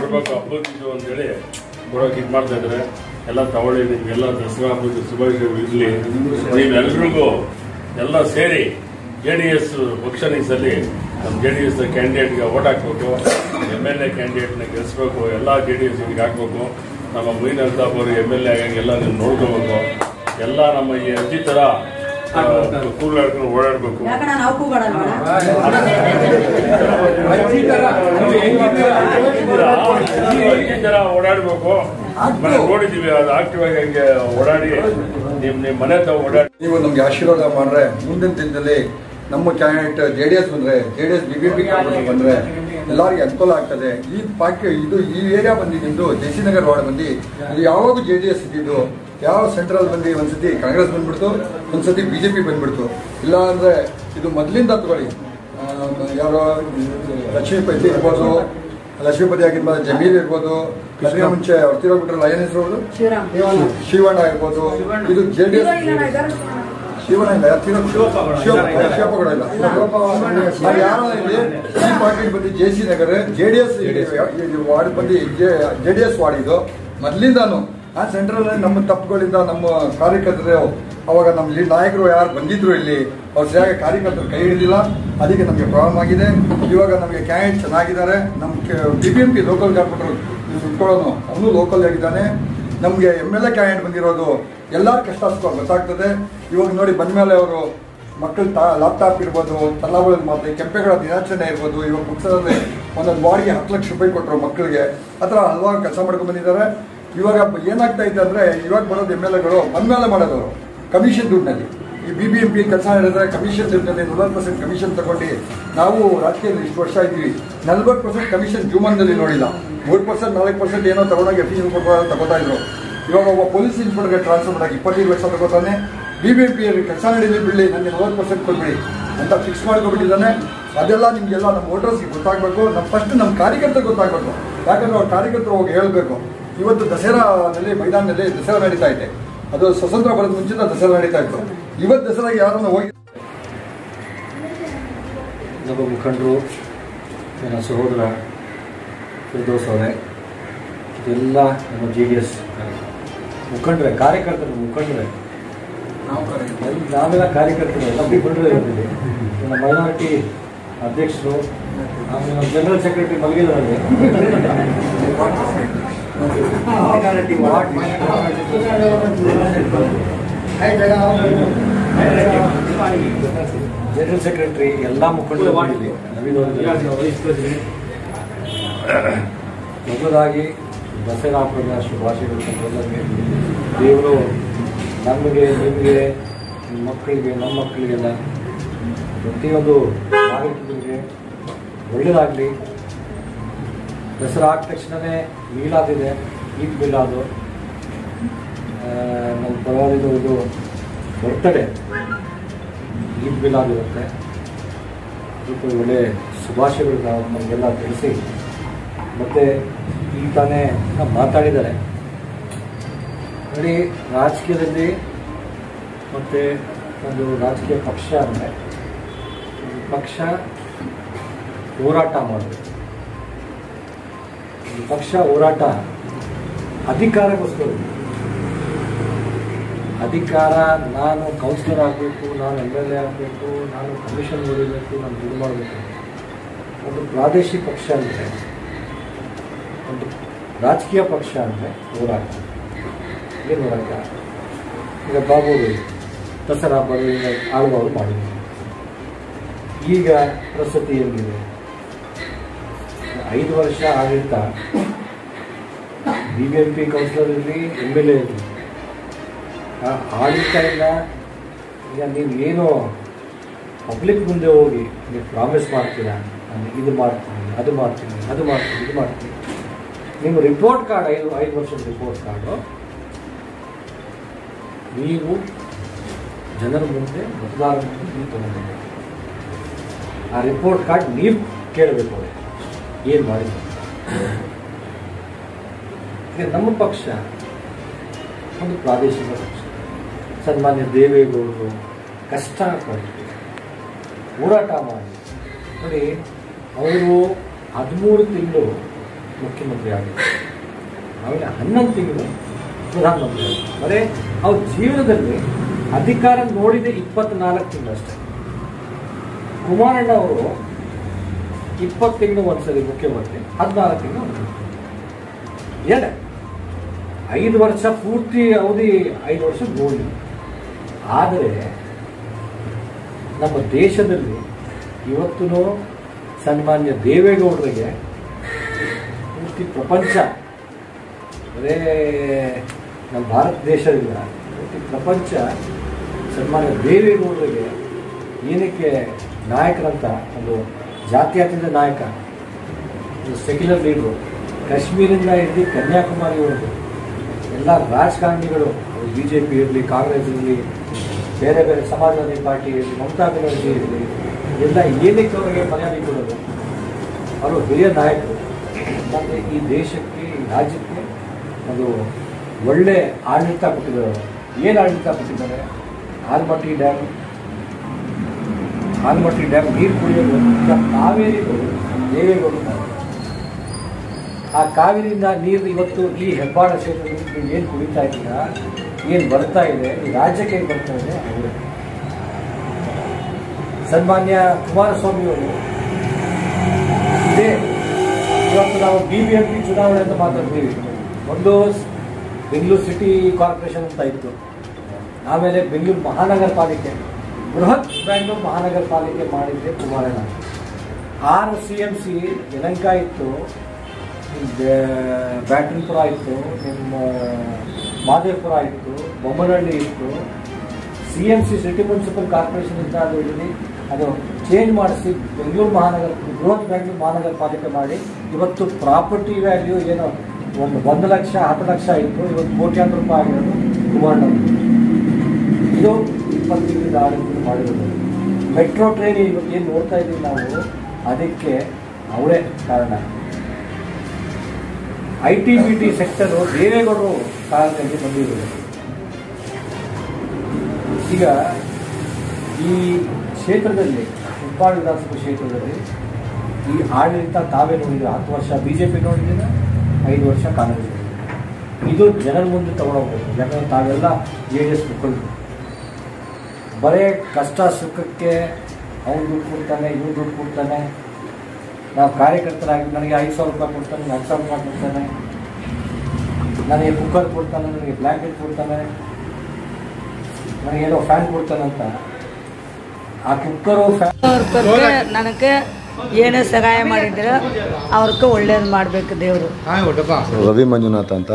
ಬರ್ಬೇಕು ಹಬ್ಬದ ಇದು ಅಂತೇಳಿ ಬರೋಕೆ ಇದು ಮಾಡ್ತಾ ಇದ್ದಾರೆ ಎಲ್ಲ ತಗೊಳ್ಳಿ ನಿಮ್ಗೆಲ್ಲ ದಸರಾ ಹಬ್ಬದ ಶುಭಾಶಯಗಳು ಇರಲಿ ನೀವೆಲ್ರಿಗೂ ಎಲ್ಲ ಸೇರಿ ಜೆ ಡಿ ಎಸ್ ಪಕ್ಷನ ಈ ಸಲ ನಮ್ಮ ಜೆ ಡಿ ಎಸ್ ಕ್ಯಾಂಡಿಡೇಟ್ಗೆ ಓಟ್ ಹಾಕ್ಬೇಕು ಎಮ್ ಎಲ್ ಎ ಕ್ಯಾಂಡಿಡೇಟ್ನ ಗೆಲ್ಲಿಸ್ಬೇಕು ಎಲ್ಲ ಜೆ ಡಿ ಎಸ್ ಹಾಕ್ಬೇಕು ನಮ್ಮ ಮೊಯ್ನ್ ಅಲ್ತಾಫ್ ಅವರು ಎಮ್ ಎಲ್ ಎ ಆಗಂಗೆಲ್ಲ ನೀವು ನೋಡ್ಕೋಬೇಕು ಎಲ್ಲ ನಮ್ಮ ಈ ಅಜ್ಜಿ ಥರ ಕೂಗಾಡ್ಕೊಂಡು ಓಡಾಡಬೇಕು ಯಾಕಣ್ಣ ನಾವು ಕೂಗಾಡಲ್ವಾ ಈ ತರ ಓಡಾಡ್ಬೇಕು ಮನೆ ನೋಡಿದೀವಿ ಅದು ಆಕ್ಟಿವ್ ಆಗಿ ಹಂಗೆ ಓಡಾಡಿ ನಿಮ್ ನಿಮ್ ಮನೆ ತಾವು ಓಡಾಡಿ ನೀವು ನಮ್ಗೆ ಆಶೀರ್ವಾದ ಮಾಡ್ರೆ ಮುಂದಿನ ದಿನದಲ್ಲಿ ನಮ್ಮ ಕ್ಯಾಂಡಿಡೇಟ್ ಜೆ ಡಿ ಎಸ್ ಬಂದ್ರೆ J D S B B P ಬಂದ್ರೆ ಎಲ್ಲರಿಗೂ ಅನುಕೂಲ ಆಗ್ತದೆ ಈ ಪಾಕ್ಯ ಇದು ಈ ಏರಿಯಾ ಬಂದಿದ್ದು ಜಯಸಿನಗರ್ ವಾರ್ಡ್ ಬಂದು ಇದು ಯಾವಾಗ ಜೆ ಡಿ ಎಸ್ ಇದ್ದಿದ್ದು ಯಾವ ಸೆಂಟ್ರಲ್ ಬಂದು ಒಂದ್ಸತಿ ಕಾಂಗ್ರೆಸ್ ಬಂದ್ಬಿಡ್ತು ಒಂದ್ಸತಿ ಬಿಜೆಪಿ ಬಂದ್ಬಿಡ್ತು ಇಲ್ಲ ಅಂದ್ರೆ ಇದು ಮೊದಲಿಂದ ತಗೊಳ್ಳಿ ಆ, ಯಾರೋ ಲಕ್ಷ್ಮೀಪತಿ ಇರ್ಬೋದು ಲಕ್ಷ್ಮೀಪತಿ ಆಗಿರ್ಬೋದು ಜಮೀರ್ ಇರ್ಬೋದು ಕೃಷ್ಣ ಮುಂಚೆ ಅವ್ರು ತಿರೋಗ್ಬಿಟ್ರಲ್ಲ ಏನ್ ಹೆಸರು ಅವ್ರದ್ದು? ಶಿವರಾಮ್ ಶಿವಣ್ಣ ಇರ್ಬೋದು ಇದು ಜೆ ಡಿ ಎಸ್ ಇಲ್ಲ ಇದ್ದಾರೆ ಶಿವಣ್ಣ ಇಲ್ಲ ಯಾರು ತಿರೋ- ಶಿವ- ಶಿವಪ್ಪಗೌಡ ಇಲ್ಲ ನಾವು ಯಾರು ಇಲ್ಲಿ ಈ ಪಾರ್ಟಿ ಬಂದು J C Nagar J D S ward ಬಂದು ಜೆ ಡಿ ಎಸ್ ವಾರ್ಡ್ ಇದು ಮೊದಲಿಂದಾನು ಆ ಸೆಂಟ್ರಲ್ ನಮ್ಮ ತಪ್ಪುಗಳಿಂದ ನಮ್ಮ ಕಾರ್ಯಕರ್ತರು ಅವಾಗ ನಮ್ಮ ಇಲ್ಲಿ ನಾಯಕರು ಯಾರು ಬಂದಿದ್ರು ಇಲ್ಲಿ ಅವ್ರು ಸರಿಯಾಗಿ ಕಾರ್ಯಕರ್ತರು ಕೈ ಹಿಡಿದಿಲ್ಲ ಅದಕ್ಕೆ ನಮಗೆ ಪ್ರಾಬ್ಲಮ್ ಆಗಿದೆ ಇವಾಗ ನಮಗೆ ಕ್ಯಾಂಡಿಡೇಟ್ ಚೆನ್ನಾಗಿದ್ದಾರೆ ನಮ್ಮ B B M P local corporator ನಿಂತ್ಕೊಳ್ಳೋನು ಅವನು ಲೋಕಲ್ ಆಗಿದ್ದಾನೆ ನಮಗೆ ಎಮ್ ಎಲ್ ಎ ಕ್ಯಾಂಡಿಡೇಟ್ ಬಂದಿರೋದು ಎಲ್ಲರ ಕಷ್ಟ ಸುಖ ಗೊತ್ತಾಗ್ತದೆ ಇವಾಗ ನೋಡಿ ಬಂದ್ಮೇಲೆ ಅವರು ಮಕ್ಕಳು ತಾ ಲ್ಯಾಪ್ಟಾಪ್ ಇರ್ಬೋದು ತಲಾವಳಿ ಮತ್ತೆ ಕೆಂಪೇಗೌಡ ದಿನಾಚರಣೆ ಇರ್ಬೋದು ಇವಾಗ ಪುಸ್ತಕದಲ್ಲಿ ಒಂದೊಂದು ಬಾಡಿಗೆ ಹತ್ತು ಲಕ್ಷ ರೂಪಾಯಿ ಕೊಟ್ಟರು ಮಕ್ಕಳಿಗೆ ಆ ಥರ ಹಲವಾರು ಕೆಲಸ ಮಾಡ್ಕೊಂಡು ಬಂದಿದ್ದಾರೆ ಇವಾಗ ಬ- ಏನಾಗ್ತಾ ಇದೆ ಅಂದರೆ ಇವಾಗ ಬರೋದು ಎಮ್ ಎಲ್ ಎಗಳು ಬಂದ್ಮೇಲೆ ಮಾಡೋದವರು ಕಮಿಷನ್ ದುಡ್ಡಿನಲ್ಲಿ ಈ ಬಿ ಬಿ ಎಂ ಪಿ ಕೆಲಸ ಹೇಳಿದ್ರೆ ಕಮಿಷನ್ ದುಡ್ಡಿನಲ್ಲಿ ನಲ್ವತ್ತು ಪರ್ಸೆಂಟ್ ಕಮಿಷನ್ ತಗೊಂಡು ನಾವು ರಾಜಕೀಯದಲ್ಲಿ ಇಷ್ಟು ವರ್ಷ ಇದ್ವಿ ನಲ್ವತ್ತು ಪರ್ಸೆಂಟ್ ಕಮಿಷನ್ ಜೀವನದಲ್ಲಿ ನೋಡಿಲ್ಲ ಮೂರು ಪರ್ಸೆಂಟ್ ನಾಲ್ಕು ಪರ್ಸೆಂಟ್ ಏನೋ ತಗೊಂಡಾಗ ಎಫಿಷಿಯಲ್ ಕೊಟ್ಟು ತಗೋತಾ ಇದ್ರು ಇವಾಗ ಒಬ್ಬ ಪೊಲೀಸ್ ಇನ್ಸ್ಪೆಕ್ಟರ್ಗೆ ಟ್ರಾನ್ಸ್ಫರ್ ಮಾಡಕ್ಕೆ ಇಪ್ಪತ್ತೈದು ಲಕ್ಷ ತಗೋತಾನೆ ಬಿ ಬಿ ಎಂ ಪಿ ಕೆಲಸ ನಡೀಲಿ ಬಿಡಲಿ ನನಗೆ ನಲ್ವತ್ತು ಪರ್ಸೆಂಟ್ ಕೊಟ್ಬಿಡಿ ಅಂತ ಫಿಕ್ಸ್ ಮಾಡ್ಕೊಬಿಟ್ಟಿದ್ದಾನೆ ಅದೆಲ್ಲ ನಿಮಗೆಲ್ಲ ನಮ್ಮ ವೋಟರ್ಸ್ಗೆ ಗೊತ್ತಾಗಬೇಕು ನಮ್ಮ ಫಸ್ಟ್ ನಮ್ಮ ಕಾರ್ಯಕರ್ತರಿಗೆ ಗೊತ್ತಾಗಬೇಕು ಯಾಕಂದ್ರೆ ಅವ್ರ ಕಾರ್ಯಕರ್ತರು ಹೋಗಿ ಹೇಳಬೇಕು ಇವತ್ತು ದಸರಾದಲ್ಲಿ ಮೈದಾನದಲ್ಲಿ ದಸರಾ ನಡೀತಾ ಇದೆ ಅದು ಸ್ವತಂತ್ರ ಬರೋದು ಮುಂಚಿನ ದಸರಾ ನಡೀತಾ ಇತ್ತು ಇವತ್ತು ದಸರಾಗೆ ಯಾರನ್ನ ಹೋಗಿ ನಮ್ಮ ಮುಖಂಡರು ನನ್ನ ಸಹೋದರ ಫಿರ್ದೋಸ್ ಅವರೇ ಇದೆಲ್ಲ ನಮ್ಮ ಜೆ ಡಿ ಎಸ್ ಮುಖಂಡರೇ ಕಾರ್ಯಕರ್ತರು ಮುಖಂಡರೇ ಎಲ್- ನಾವೆಲ್ಲ ಕಾರ್ಯಕರ್ತರು ಎಲ್ಲ ಮುಖಂಡರು ಇರ್ತೀವಿ ನಮ್ಮ ಮೈನಾರಿಟಿ ಅಧ್ಯಕ್ಷರು ಆಮೇಲೆ ನಮ್ಮ ಜನರಲ್ ಸೆಕ್ರೆಟರಿ ಮಲಗಿದರಲ್ಲಿ ಮೈನಾರಿಟಿ ವಾರ್ಡ್ ಜನರಲ್ ಸೆಕ್ರೆಟರಿ ಎಲ್ಲ ಮುಖಂಡರು ಮಾಡಿದ್ವಿ ನವೀನ್ ಅವರಿಗೆ ಮೊದಲಾಗಿ ದಸರಾ ಹಬ್ಬದ ಶುಭಾಶಯಗಳು ತಮ್ಮೆಲ್ಲರಿಗೆ ದೇವರು ನಮಗೆ ನಿಮಗೆ ನಿಮ್ಮ ಮಕ್ಕಳಿಗೆ ನಮ್ಮ ಮಕ್ಕಳಿಗೆಲ್ಲ ಪ್ರತಿಯೊಂದು ನಾಗರಿಕರಿಗೆ ಒಳ್ಳೆಯದಾಗಲಿ ದಸರಾ ಆದ ತಕ್ಷಣವೇ ಮೀಲಾದಿದೆ ಈದ್ ಮಿಲಾದು ಆ, ನಮ್ಮ ಪರವಾಗಿದ್ದು ಇದು ಬರ್ತಡೆ ಈದ್ ಮಿಲಾದ್ ಇರುತ್ತೆ ಅದಕ್ಕೆ ಒಳ್ಳೆ ಶುಭಾಶಯಗಳು ನಾವು ನಮಗೆಲ್ಲ ತಿಳಿಸಿ ಮತ್ತು ಈಗ ತಾನೇ ಮಾತಾಡಿದ್ದಾರೆ ನೋಡಿ ರಾಜಕೀಯದಲ್ಲಿ ಮತ್ತು ಒಂದು ರಾಜಕೀಯ ಪಕ್ಷ ಅಂದರೆ ಪಕ್ಷ ಹೋರಾಟ ಮಾಡಬೇಕು ಒಂದು ಪಕ್ಷ ಹೋರಾಟ ಅಧಿಕಾರಕ್ಕೋಸ್ಕರ ಅಧಿಕಾರ ನಾನು ಕೌನ್ಸಿಲರ್ ಆಗಬೇಕು ನಾನು ಎಮ್ ಎಲ್ ಎ ಆಗಬೇಕು ನಾನು ಕಮಿಷನ್ ಹೊಡಿಬೇಕು ನಾನು ಇದು ಮಾಡಬೇಕು ಒಂದು ಪ್ರಾದೇಶಿಕ ಪಕ್ಷ ಅಂದರೆ ಒಂದು ರಾಜಕೀಯ ಪಕ್ಷ ಅಂದರೆ ಹೋರಾಟ ಏನು ಹೋರಾಟ ಈಗ ಬಾಬು ದಸರಾ ಹಬ್ಬದಿಂದ ಆಳುವವರು ಮಾಡಿದ್ರು ಈಗ ಪ್ರಸ್ತುತಿ ಏನಿದೆ ಐದು ವರ್ಷ ಆಡಳಿತ B B M P councillor ಇರಲಿ ಎಮ್ ಎಲ್ ಎ ಇರಲಿ ಆ ಆಡಳಿತ ಇಲ್ಲ ಈಗ ನೀವು ಏನು ಪಬ್ಲಿಕ್ ಮುಂದೆ ಹೋಗಿ ನೀವು ಪ್ರಾಮಿಸ್ ಮಾಡ್ತೀರಾ ನಾನು ಇದು ಮಾಡ್ತೀನಿ ಅದು ಮಾಡ್ತೀನಿ ಅದು ಮಾಡ್ತೀನಿ ಇದು ಮಾಡ್ತೀನಿ ನಿಮ್ಮ ರಿಪೋರ್ಟ್ ಕಾರ್ಡ್ ಐದು ಐದು ವರ್ಷದ ರಿಪೋರ್ಟ್ ಕಾರ್ಡು ನೀವು ಜನರ ಮುಂದೆ ಮತದಾರರ ಮುಂದೆ ನೀವು ತಗೊಂಡಿದ್ದೀರಿ ಆ ರಿಪೋರ್ಟ್ ಕಾರ್ಡ್ ನೀವು ಕೇಳಬೇಕು ಅವ್ರಿಗೆ ಏನು ಮಾಡಿದ್ರು ಈಗ ನಮ್ಮ ಪಕ್ಷ ಒಂದು ಪ್ರಾದೇಶಿಕ ಪಕ್ಷ ಸನ್ಮಾನ್ಯ ದೇವೇಗೌಡರು ಕಷ್ಟಪಟ್ಟು ಹೋರಾಟ ಮಾಡಿ ನೋಡಿ ಅವರು ಹದಿಮೂರು ತಿಂಗಳು ಮುಖ್ಯಮಂತ್ರಿ ಆಗಿದ್ದರು ಆಮೇಲೆ ಹನ್ನೊಂದು ತಿಂಗಳು ಪ್ರಧಾನಮಂತ್ರಿ ಆಗಿದ್ರು ಬರೇ ಅವ್ರ ಜೀವನದಲ್ಲಿ ಅಧಿಕಾರ ನೋಡಿದ ಇಪ್ಪತ್ನಾಲ್ಕು ತಿಂಗಳು ಅಷ್ಟೇ ಕುಮಾರಣ್ಣ ಅವರು ಇಪ್ಪತ್ತು ತಿಂಗಳು ಒಂದ್ಸರಿ ಮುಖ್ಯಮಂತ್ರಿ ಹದಿನಾಲ್ಕು ತಿಂಗಳು ಎರಡೇ ಐದು ವರ್ಷ ಪೂರ್ತಿ ಅವಧಿ ಐದು ವರ್ಷ ಗೋಲ್ಡ್ ಆದರೆ ನಮ್ಮ ದೇಶದಲ್ಲಿ ಇವತ್ತು ಸನ್ಮಾನ್ಯ ದೇವೇಗೌಡರಿಗೆ ಪೂರ್ತಿ ಪ್ರಪಂಚ ಬರೇ ನಮ್ಮ ಭಾರತ ದೇಶದಿಂದ ಪೂರ್ತಿ ಪ್ರಪಂಚ ಸನ್ಮಾನ್ಯ ದೇವೇಗೌಡರಿಗೆ ಏನಕ್ಕೆ ನಾಯಕರಂತ ಒಂದು ಜಾತ್ಯತೀತ ನಾಯಕ ಒಂದು ಸೆಕ್ಯುಲರ್ ಲೀಡ್ರು ಕಾಶ್ಮೀರಿಂದ ಹಿಡಿದು ಕನ್ಯಾಕುಮಾರಿವರೆಗೂ ಎಲ್ಲ ರಾಜಕಾರಣಿಗಳು ಬಿ ಜೆ ಪಿ ಇರಲಿ ಕಾಂಗ್ರೆಸ್ ಇರಲಿ ಬೇರೆ ಬೇರೆ ಸಮಾಜವಾದಿ ಪಾರ್ಟಿ ಇರಲಿ ಮಮತಾ ಬ್ಯಾನರ್ಜಿ ಇರಲಿ ಎಲ್ಲ ಏನಕ್ಕೆ ಅವರಿಗೆ ಮರ್ಯಾದೆ ಕೊಡೋದು ಅವರು ಹಿರಿಯ ನಾಯಕರು ಮತ್ತು ಈ ದೇಶಕ್ಕೆ ಈ ರಾಜ್ಯಕ್ಕೆ ಒಂದು ಒಳ್ಳೆ ಆಡಳಿತ ಕೊಟ್ಟಿದ್ದಾರೆ ಏನು ಆಡಳಿತ ಕೊಟ್ಟಿದ್ದಾರೆ ಆಲ್ಮಟ್ಟಿ ಡ್ಯಾಮ್ ಆಲ್ಮಟ್ಟಿ ಡ್ಯಾಮ್ ನೀರು ಕುಡಿಯೋದು ಈಗ ಕಾವೇರಿಗೂ ದೇವೇಗೌಡರು ಮಾಡಿದ್ರು. ಆ ಕಾವೇರಿಯಿಂದ ನೀರು ಇವತ್ತು ಈ ಹೆಬ್ಬಾಳ ಕ್ಷೇತ್ರದಲ್ಲಿ ನೀವು ಏನು ಕುಡಿತಾ ಇದ್ದೀರಾ ಏನು ಬರ್ತಾ ಇದೆ ಈ ರಾಜ್ಯಕ್ಕೆ ಏನು ಬರ್ತಾ ಇದೆ ಅವರೇ ಸನ್ಮಾನ್ಯ ಕುಮಾರಸ್ವಾಮಿಯವರು ಇದೇ ಇವತ್ತು ನಾವು ಬಿ ಬಿ ಎಂ ಪಿ ಚುನಾವಣೆ ಅಂತ ಮಾತಾಡ್ತೀವಿ ಒಂದು ಬೆಂಗಳೂರು ಸಿಟಿ ಕಾರ್ಪೊರೇಷನ್ ಅಂತ ಇತ್ತು ಆಮೇಲೆ ಬೆಂಗಳೂರು ಮಹಾನಗರ ಪಾಲಿಕೆ ಬೃಹತ್ ಬೆಂಗಳೂರು ಮಹಾನಗರ ಪಾಲಿಕೆ ಮಾಡಿದ್ದೆ ಕುಮಾರಣ್ಣ ಆರು ಸಿ ಎಂ ಸಿ ಯಲಂಕ ಇತ್ತು ಬ್ಯಾ- ಬ್ಯಾಟನ್ಪುರ ಇತ್ತು ನಿಮ್ಮ ಮಾದೇಪುರ ಇತ್ತು ಬೊಮ್ಮನಹಳ್ಳಿ ಇತ್ತು C M C city municipal corporation ಅಂತ ಅದು ಇಲ್ಲಿ ಅದು ಚೇಂಜ್ ಮಾಡಿಸಿ ಬೆಂಗಳೂರು ಮಹಾನಗರ ಬೃಹತ್ ಬೆಂಗಳೂರು ಮಹಾನಗರ ಪಾಲಿಕೆ ಮಾಡಿ ಇವತ್ತು ಪ್ರಾಪರ್ಟಿ ವ್ಯಾಲ್ಯೂ ಏನೋ ಒಂದು ಒಂದು ಲಕ್ಷ ಹತ್ತು ಲಕ್ಷ ಇತ್ತು ಇವತ್ತು ಕೋಟ್ಯಾಂತರ ರೂಪಾಯಿ ಆಗಿರೋದು ಕುಮಾರಣ್ಣ ಇದು ಇಪ್ಪತ್ತು ತಿಂಗಳಿಂದ ಆಡಳಿತ ಮಾಡಿರೋದು ಮೆಟ್ರೋ ಟ್ರೈನ್ ಇವತ್ತು ಏನು ನೋಡ್ತಾ ಇದ್ದೀವಿ ನಾವು ಅದಕ್ಕೆ ಅವರೇ ಕಾರಣ I T B T sector ದೇವೇಗೌಡರು ಕಾಲದಲ್ಲಿ ಬಂದಿರೋದು ಈಗ ಈ ಕ್ಷೇತ್ರದಲ್ಲಿ ಹೆಬ್ಬಾಳ ವಿಧಾನಸಭಾ ಕ್ಷೇತ್ರದಲ್ಲಿ ಈ ಆಡಳಿತ ತಾವೇ ನೋಡಿದ್ರೆ ಹತ್ತು ವರ್ಷ ಬಿ ಜೆ ಪಿ ನೋಡಿದ್ರೆ ಐದು ವರ್ಷ ಕಾಂಗ್ರೆಸ್ ಇದು ಜನರ ಮುಂದೆ ತಗೊಂಡೋಗ್ಬೇಕು ಯಾಕಂದ್ರೆ ತಾವೆಲ್ಲ ಜೆ ಡಿ ಎಸ್ ಮುಖಂಡರು ಬರೇ ಕಷ್ಟ ಸುಖಕ್ಕೆ ಅವ್ನು ದುಡ್ಡು ಕೊಡ್ತಾನೆ ಇವ್ನು ದುಡ್ಡು ಕೊಡ್ತಾನೆ ನಾವು ಕಾರ್ಯಕರ್ತರಾಗಿ ನನಗೆ ಐದು ಸಾವಿರ ರೂಪಾಯಿ ಕೊಡ್ತಾನೆ ಹತ್ತು ಸಾವಿರ ರೂಪಾಯಿ ಕೊಡ್ತಾನೆ ನನಗೆ ಕುಕ್ಕರ್ ಕೊಡ್ತಾನೆ ನನಗೆ ಬ್ಲ್ಯಾಂಕೆಟ್ ಕೊಡ್ತಾನೆ ನನಗೇನೋ ಫ್ಯಾನ್ ಕೊಡ್ತಾನಂತ ಆ ಕುಕ್ಕರು ಫ್ಯಾನ್ ಅವ್ರಿಗೆ ನನಗೆ ಏನೇ ಸಹಾಯ ಮಾಡಿದ್ರೆ ಅವ್ರಿಗೆ ಒಳ್ಳೇದು ಮಾಡಬೇಕು ದೇವರು ರವಿ ಮಂಜುನಾಥ್ ಅಂತ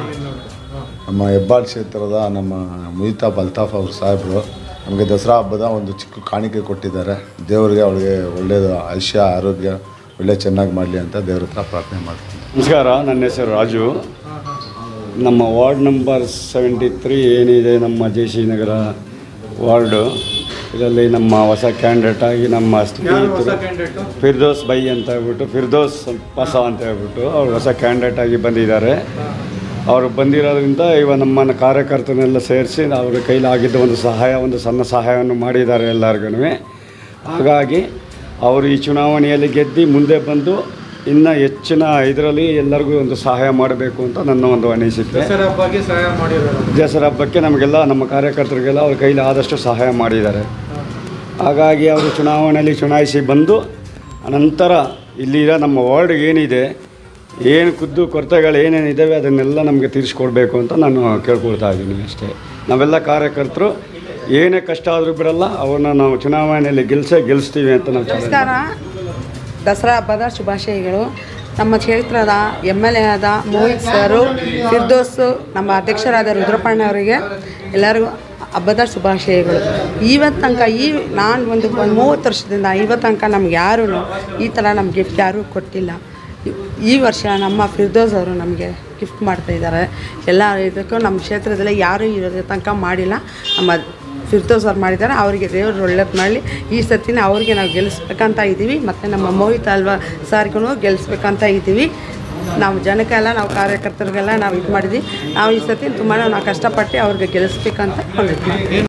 ನಮ್ಮ ಹೆಬ್ಬಾಳ್ ಕ್ಷೇತ್ರದ ನಮ್ಮ ಮುಯಿತಾಬ್ ಅಲ್ತಾಫ್ ಅವ್ರ ಸಾಹೇಬರು ನಮಗೆ ದಸರಾ ಹಬ್ಬದ ಒಂದು ಚಿಕ್ಕ ಕಾಣಿಕೆ ಕೊಟ್ಟಿದ್ದಾರೆ ದೇವರಿಗೆ ಅವಳಿಗೆ ಒಳ್ಳೆಯದು ಆಯುಷ್ಯ ಆರೋಗ್ಯ ಒಳ್ಳೆ ಚೆನ್ನಾಗಿ ಮಾಡಲಿ ಅಂತ ದೇವ್ರ ಹತ್ರ ಪ್ರಾರ್ಥನೆ ಮಾಡ್ತೀನಿ ನಮಸ್ಕಾರ ನನ್ನ ಹೆಸರು ರಾಜು ನಮ್ಮ ವಾರ್ಡ್ ನಂಬರ್ ಸೆವೆಂಟಿ ತ್ರೀ ಏನಿದೆ ನಮ್ಮ ಜೆ ಸಿ ನಗರ ವಾರ್ಡು ಇದರಲ್ಲಿ ನಮ್ಮ ಹೊಸ ಕ್ಯಾಂಡಿಡೇಟ್ ಆಗಿ ನಮ್ಮ ಸ್ನೇಹಿತರು ಫಿರ್ದೋಸ್ ಬೈ ಅಂತ ಹೇಳ್ಬಿಟ್ಟು ಫಿರ್ದೋಸ್ ಪಸ ಅಂತ ಹೇಳ್ಬಿಟ್ಟು ಅವರು ಹೊಸ ಕ್ಯಾಂಡಿಡೇಟ್ ಆಗಿ ಬಂದಿದ್ದಾರೆ ಅವರು ಬಂದಿರೋದ್ರಿಂದ ಇವ ನಮ್ಮನ್ನು ಕಾರ್ಯಕರ್ತನೆಲ್ಲ ಸೇರಿಸಿ ಅವ್ರ ಕೈಲಾಗಿದ್ದ ಒಂದು ಸಹಾಯ ಒಂದು ಸಣ್ಣ ಸಹಾಯವನ್ನು ಮಾಡಿದ್ದಾರೆ ಎಲ್ಲರಿಗೂ ಹಾಗಾಗಿ ಅವರು ಈ ಚುನಾವಣೆಯಲ್ಲಿ ಗೆದ್ದು ಮುಂದೆ ಬಂದು ಇನ್ನು ಹೆಚ್ಚಿನ ಇದರಲ್ಲಿ ಎಲ್ಲರಿಗೂ ಒಂದು ಸಹಾಯ ಮಾಡಬೇಕು ಅಂತ ನನ್ನ ಒಂದು ಅನಿಸಿಕೆ ದಸರಾ ಹಬ್ಬಕ್ಕೆ ನಮಗೆಲ್ಲ ನಮ್ಮ ಕಾರ್ಯಕರ್ತರಿಗೆಲ್ಲ ಅವ್ರ ಕೈಲಿ ಆದಷ್ಟು ಸಹಾಯ ಮಾಡಿದ್ದಾರೆ ಹಾಗಾಗಿ ಅವರು ಚುನಾವಣೆಯಲ್ಲಿ ಚುನಾಯಿಸಿ ಬಂದು ಅನಂತರ ಇಲ್ಲಿರೋ ನಮ್ಮ ವಾರ್ಡ್ ಏನಿದೆ ಏನು ಖುದ್ದು ಕೊರತೆಗಳು ಏನೇನಿದ್ದಾವೆ ಅದನ್ನೆಲ್ಲ ನಮಗೆ ತೀರಿಸ್ಕೊಡ್ಬೇಕು ಅಂತ ನಾನು ಕೇಳ್ಕೊಳ್ತಾ ಇದ್ದೀನಿ ಅಷ್ಟೇ ನಾವೆಲ್ಲ ಕಾರ್ಯಕರ್ತರು ಏನೇ ಕಷ್ಟ ಆದರೂ ಬಿಡಲ್ಲ ಅವ್ರನ್ನ ನಾವು ಚುನಾವಣೆಯಲ್ಲಿ ಗೆಲ್ಸೇ ಗೆಲ್ಲಿಸ್ತೀವಿ ಅಂತ ನಾವು ಚಾಲೆಂಜ್ ನಮಸ್ಕಾರ ದಸರಾ ಹಬ್ಬದ ಶುಭಾಶಯಗಳು ನಮ್ಮ ಕ್ಷೇತ್ರದ ಎಮ್ ಎಲ್ ಎ ಆದ ಮೋಹಿತ್ ಸರು ಫಿರ್ದೋಸು ನಮ್ಮ ಅಧ್ಯಕ್ಷರಾದ ರುದ್ರಪಣ್ಣ ಅವರಿಗೆ ಎಲ್ಲರಿಗೂ ಹಬ್ಬದ ಶುಭಾಶಯಗಳು ಇವತ್ತು ತನಕ ಈ ನಾನು ಒಂದು ಒಂದು ಮೂವತ್ತು ವರ್ಷದಿಂದ ಇವತ್ತು ತನಕ ನಮ್ಗೆ ಯಾರೂ ಈ ಥರ ನಮ್ಗೆ ಗಿಫ್ಟ್ ಯಾರೂ ಕೊಟ್ಟಿಲ್ಲ ಈ- ಈ ವರ್ಷ ನಮ್ಮ ಫಿರ್ದೋಸ್ ಅವರು ನಮಗೆ ಗಿಫ್ಟ್ ಮಾಡ್ತಾ ಇದ್ದಾರೆ ಎಲ್ಲ ಇದಕ್ಕೂ ನಮ್ಮ ಕ್ಷೇತ್ರದಲ್ಲಿ ಯಾರೂ ಇರೋ ತನಕ ಮಾಡಿಲ್ಲ ನಮ್ಮ ಫಿರ್ದೋಸ್ ಅವ್ರು ಮಾಡಿದ್ದಾರೆ ಅವರಿಗೆ ದೇವರು ಒಳ್ಳೇದು ಮಾಡಲಿ ಈ ಸತಿನ ಅವ್ರಿಗೆ ನಾವು ಗೆಲ್ಲಿಸ್ಬೇಕಂತ ಇದ್ದೀವಿ ಮತ್ತು ನಮ್ಮ ಮೋಹಿತ್ ಅಲ್ವಾ ಸಾರ್ಗೂ ಗೆಲ್ಲಿಸ್ಬೇಕಂತ ಇದ್ದೀವಿ ನಾವು ಜನಕ್ಕೆಲ್ಲ ನಾವು ಕಾರ್ಯಕರ್ತರಿಗೆಲ್ಲ ನಾವು ಇದು ಮಾಡಿದ್ವಿ ನಾವು ಈ ಸತಿ ತುಂಬಾ ನಾವು ಕಷ್ಟಪಟ್ಟು ಅವ್ರಿಗೆ ಗೆಲ್ಲಿಸ್ಬೇಕಂತ ಕೊಂಡಿದ್ದೀವಿ